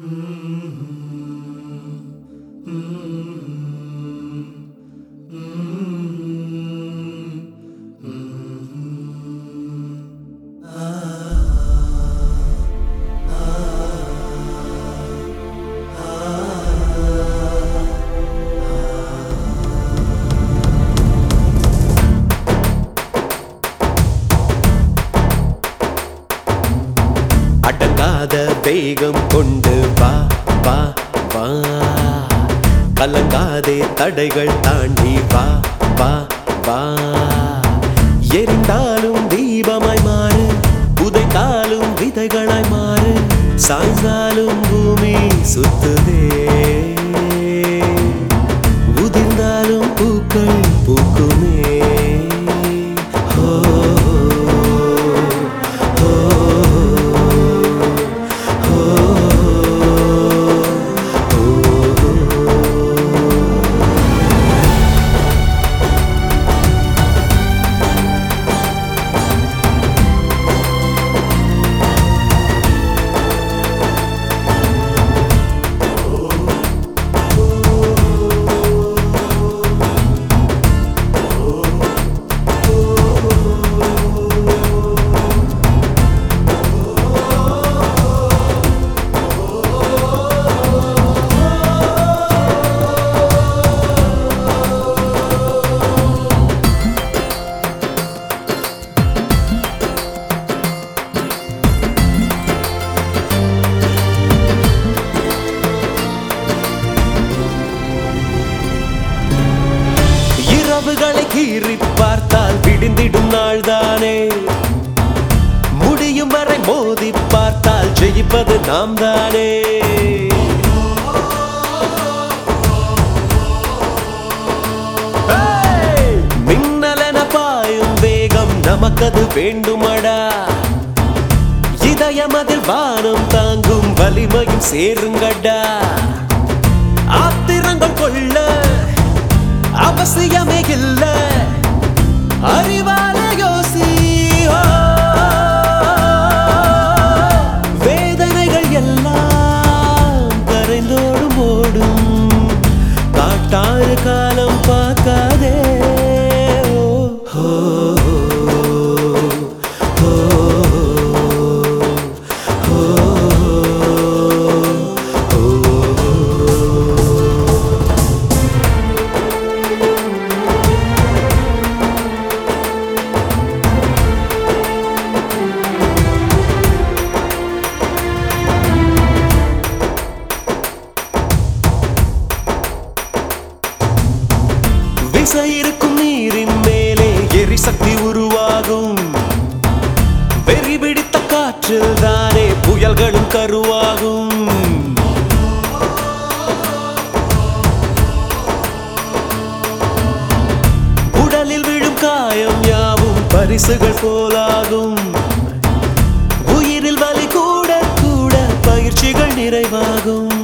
அடங்காத வேகம் கொண்டு வா வா வா கலங்காதே தடைகள் தாண்டி வா வா வா எரிந்தாலும் தீபமாய் மாறு உதைத்தாலும் விதைகளாய் மாறு சாய்ந்தாலும் பூமி சுத்துதே உதிர்ந்தாலும் பூக்கள் பூக்குமே ஓ இரவுகளை கீறி பார்த்தால் விடிந்திடும் நாள்தானே முடியும் வரை மோதி பார்த்தால் ஜெயிப்பது நாம் தானே Hey! மின்னலென பாயும் வேகம் நமக்கது வேண்டுமடா இதயம் அதில் வானம் தாங்கும் வலிமையும் சேருங்கடா ஆத்திரங்கள் கொள்ள அவசியமே இல்ல அறிவால யோசி ஓ. வேதனைகள் எல்லாம் கரைந்தோடும் ஓடும் காட்டாறு காலம் பார்க்காதே ஓ. விசை இருக்கும் நீரின் மேலே எரிசக்தி உருவாகும் வெறி பிடித்த காற்றில் தானே புயல்களும் கருவாகும் உடலில் விழும் காயம் யாவும் பரிசுகள் போலாகும் உயிரில் வலி கூட கூட பயிற்சிகள் நிறைவாகும்